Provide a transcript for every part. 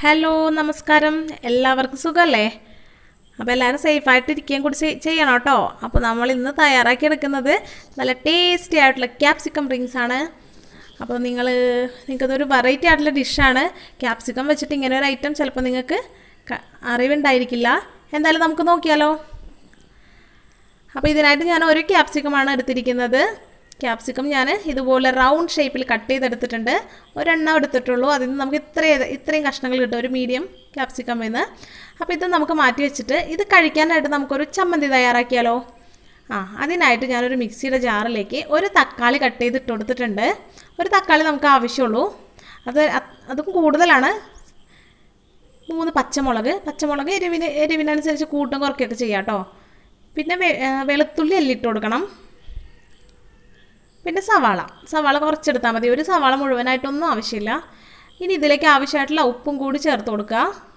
hello നമസ്കാരം എല്ലാവർക്കും സുഖമല്ലേ അപ്പോൾ എല്ലാവരും സേഫായിട്ട് ഇരിക്കുകയും കൂടി ചെയ്- ചെയ്യണം കേട്ടോ അപ്പോൾ നമ്മൾ ഇന്ന് തയ്യാറാക്കി എടുക്കുന്നത് നല്ല ടേസ്റ്റി ആയിട്ടുള്ള ക്യാപ്സിക്കം റിങ്സ് ആണ് അപ്പോൾ നിങ്ങൾ നിങ്ങൾക്കതൊരു വെറൈറ്റി ആയിട്ടുള്ള ഡിഷാണ് ക്യാപ്സിക്കം വെച്ചിട്ട് ഇങ്ങനെ ഒരു ഐറ്റം ചിലപ്പോൾ നിങ്ങൾക്ക് ക- അറിവുണ്ടായിരിക്കില്ല എന്തായാലും നമുക്ക് നോക്കിയാലോ അപ്പോൾ ഇതിനായിട്ട് ഞാൻ ഒരു ക്യാപ്സിക്കമാണ് എടുത്തിരിക്കുന്നത് ക്യാപ്സിക്കം ഞാൻ ഇതുപോലെ റൗണ്ട് ഷേപ്പിൽ കട്ട് ചെയ്തെടുത്തിട്ടുണ്ട് ഒരെണ്ണം എടുത്തിട്ടുള്ളൂ അതിൽ നിന്ന് നമുക്ക് ഇത്രയും ഇത്രയും കഷ്ണങ്ങൾ കിട്ടും ഒരു മീഡിയം ക്യാപ്സിക്കം എന്ന് അപ്പോൾ ഇത് നമുക്ക് മാറ്റി വെച്ചിട്ട് ഇത് കഴിക്കാനായിട്ട് നമുക്കൊരു ചമ്മന്തി തയ്യാറാക്കിയാലോ ആ അതിനായിട്ട് ഞാനൊരു മിക്സിയുടെ ജാറിലേക്ക് ഒരു തക്കാളി കട്ട് ചെയ്തിട്ട് കൊടുത്തിട്ടുണ്ട് ഒരു തക്കാളി നമുക്ക് ആവശ്യമുള്ളൂ അത് അത് അതും കൂടുതലാണ് മൂന്ന് പച്ചമുളക് പച്ചമുളക് എരിവിന് എരിവിനനുസരിച്ച് കൂട്ടും കുറയ്ക്കുകയൊക്കെ ചെയ്യാം കേട്ടോ പിന്നെ വെ- ഏ, വെളുത്തുള്ളി എല്ലിട്ട് കൊടുക്കണം പിന്നെ സവാള സവാള കുറച്ചെടുത്താൽ മതി ഒരു സവാള മുഴുവനായിട്ടൊന്നും ആവശ്യമില്ല ഇനി ഇതിലേക്ക് ആവശ്യമായിട്ടുള്ള ഉപ്പും കൂടി ചേർത്ത് കൊടുക്കുക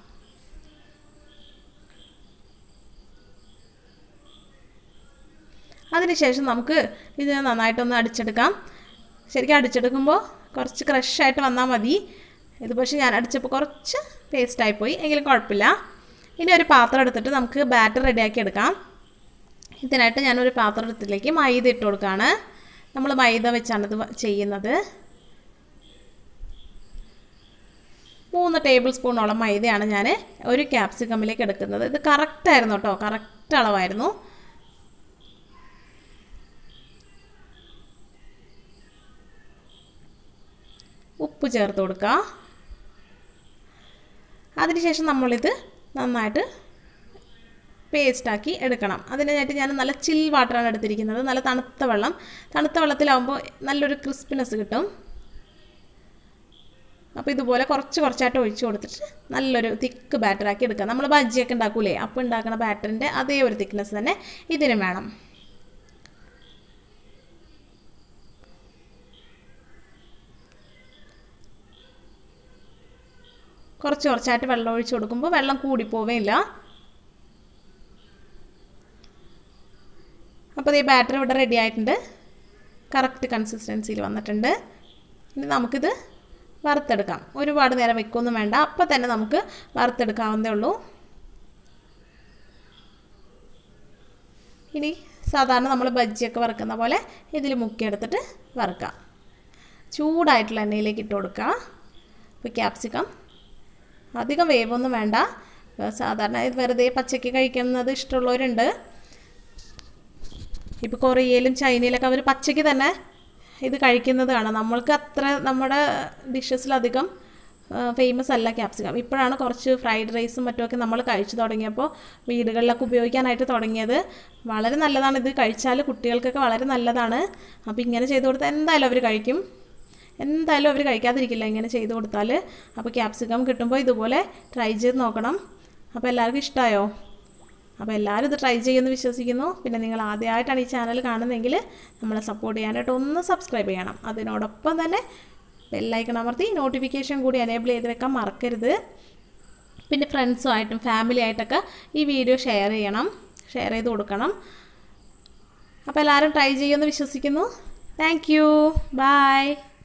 അതിനുശേഷം നമുക്ക് ഇത് നന്നായിട്ടൊന്ന് അടിച്ചെടുക്കാം ശരിക്കും അടിച്ചെടുക്കുമ്പോൾ കുറച്ച് ക്രഷായിട്ട് വന്നാൽ മതി ഇത് പക്ഷേ ഞാൻ അടിച്ചപ്പോൾ കുറച്ച് പേസ്റ്റായിപ്പോയി എങ്കിലും കുഴപ്പമില്ല ഇനി ഒരു പാത്രം എടുത്തിട്ട് നമുക്ക് ബാറ്റർ റെഡിയാക്കി എടുക്കാം ഇതിനായിട്ട് ഞാനൊരു പാത്രത്തിലേക്ക് മൈദ ഇട്ട് കൊടുക്കുകയാണ് നമ്മൾ മൈദ വെച്ചാണ് ഇത് വ- ചെയ്യുന്നത് മൂന്ന് ടേബിൾ സ്പൂണോളം മൈദയാണ് ഞാൻ ഒരു ക്യാപ്സിക്കമ്മിലേക്ക് എടുക്കുന്നത് ഇത് കറക്റ്റായിരുന്നു കേട്ടോ കറക്റ്റ് അളവായിരുന്നു ഉപ്പ് ചേർത്ത് കൊടുക്കുക അതിനുശേഷം നമ്മളിത് നന്നായിട്ട് പേസ്റ്റാക്കി എടുക്കണം അതിനായിട്ട് ഞാൻ നല്ല ചിൽ വാട്ടറാണ് എടുത്തിരിക്കുന്നത് നല്ല തണുത്ത വെള്ളം തണുത്ത വെള്ളത്തിലാവുമ്പോൾ നല്ലൊരു ക്രിസ്പിനെസ് കിട്ടും അപ്പോൾ ഇതുപോലെ കുറച്ച് കുറച്ചായിട്ട് ഒഴിച്ചു കൊടുത്തിട്ട് നല്ലൊരു തിക്ക് ബാറ്ററാക്കി എടുക്കുക നമ്മൾ ബജ്ജിയൊക്കെ ഉണ്ടാക്കൂലേ അപ്പോൾ ഉണ്ടാക്കുന്ന ബാറ്ററിൻ്റെ അതേ ഒരു തിക്നെസ് തന്നെ ഇതിനും വേണം കുറച്ച് കുറച്ചായിട്ട് വെള്ളം ഒഴിച്ചു കൊടുക്കുമ്പോൾ വെള്ളം കൂടിപ്പോവേയില്ല അപ്പോൾ ഈ ബാറ്റർ ഇവിടെ റെഡി ആയിട്ടുണ്ട് കറക്റ്റ് കൺസിസ്റ്റൻസിയിൽ വന്നിട്ടുണ്ട് ഇനി നമുക്കിത് വറുത്തെടുക്കാം ഒരുപാട് നേരം വെക്കൊന്നും വേണ്ട അപ്പം തന്നെ നമുക്ക് വറുത്തെടുക്കാവുന്നതേ ഉള്ളൂ ഇനി സാധാരണ നമ്മൾ ബജ്ജിയൊക്കെ വറുക്കുന്ന പോലെ ഇതിൽ മുക്കിയെടുത്തിട്ട് വറുക്കാം ചൂടായിട്ടുള്ള എണ്ണയിലേക്ക് ഇട്ട് കൊടുക്കുക ഇപ്പോൾ ക്യാപ്സിക്കം അധികം വേവൊന്നും വേണ്ട സാധാരണ ഇത് വെറുതെ പച്ചയ്ക്ക് കഴിക്കുന്നത് ഇഷ്ടമുള്ളവരുണ്ട് ഇപ്പോൾ കൊറിയയിലും ചൈനയിലൊക്കെ അവർ പച്ചയ്ക്ക് തന്നെ ഇത് കഴിക്കുന്നത് കാണാം നമ്മൾക്ക് അത്ര നമ്മുടെ ഡിഷസിലധികം ഫേമസ് അല്ല ക്യാപ്സിക്കം ഇപ്പോഴാണ് കുറച്ച് ഫ്രൈഡ് റൈസും മറ്റുമൊക്കെ നമ്മൾ കഴിച്ചു തുടങ്ങിയപ്പോൾ വീടുകളിലൊക്കെ ഉപയോഗിക്കാനായിട്ട് തുടങ്ങിയത് വളരെ നല്ലതാണ് ഇത് കഴിച്ചാൽ കുട്ടികൾക്കൊക്കെ വളരെ നല്ലതാണ് അപ്പോൾ ഇങ്ങനെ ചെയ്ത് കൊടുത്താൽ എന്തായാലും അവർ കഴിക്കും എന്തായാലും അവർ കഴിക്കാതിരിക്കില്ല ഇങ്ങനെ ചെയ്ത് കൊടുത്താൽ അപ്പോൾ ക്യാപ്സിക്കം കിട്ടുമ്പോൾ ഇതുപോലെ ട്രൈ ചെയ്ത് നോക്കണം അപ്പോൾ എല്ലാവർക്കും ഇഷ്ടമായോ അപ്പോൾ എല്ലാവരും ഇത് ട്രൈ ചെയ്യുമെന്ന് വിശ്വസിക്കുന്നു പിന്നെ നിങ്ങൾ ആദ്യമായിട്ടാണ് ഈ ചാനൽ കാണുന്നതെങ്കിൽ നമ്മളെ സപ്പോർട്ട് ചെയ്യാനായിട്ട് ഒന്ന് സബ്സ്ക്രൈബ് ചെയ്യണം അതിനോടൊപ്പം തന്നെ ബെല്ലൈക്കൺ അമർത്തി നോട്ടിഫിക്കേഷൻ കൂടി എനേബിൾ ചെയ്ത് വെക്കാൻ മറക്കരുത് പിന്നെ ഫ്രണ്ട്സുമായിട്ടും ഫാമിലി ആയിട്ടൊക്കെ ഈ വീഡിയോ ഷെയർ ചെയ്യണം ഷെയർ ചെയ്ത് കൊടുക്കണം അപ്പോൾ എല്ലാവരും ട്രൈ ചെയ്യുമെന്ന് വിശ്വസിക്കുന്നു താങ്ക് യു ബൈ